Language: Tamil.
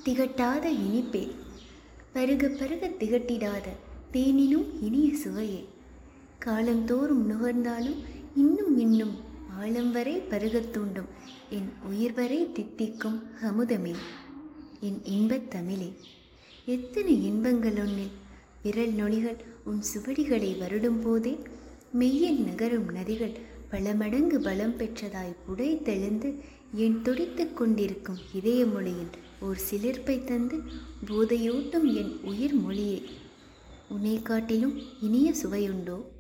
திகட்டாத இனிப்பே பருக பருக திகட்டிடாத தேனினும் இனிய சுவையே காலந்தோறும் நுகர்ந்தாலும் இன்னும் இன்னும் ஆழம் வரை பருகத் தூண்டும் என் உயிர் வரை தித்திக்கும் அமுதமே என் இன்பத் தமிழே எத்தனை இன்பங்கள் ஒன்றில் விரல் நொடிகள் உன் சுவடிகளை வருடும் போதே மெய்யில் நகரும் நதிகள் பல மடங்கு பலம் பெற்றதாய் புடைத்தெழுந்து என் துடித்துக் கொண்டிருக்கும் இதய மொழியில் ஓர் சிலிர்ப்பை தந்து போதையூட்டும் என் உயிர் மொழியே உன்னை காட்டிலும் இனிய சுவையுண்டோ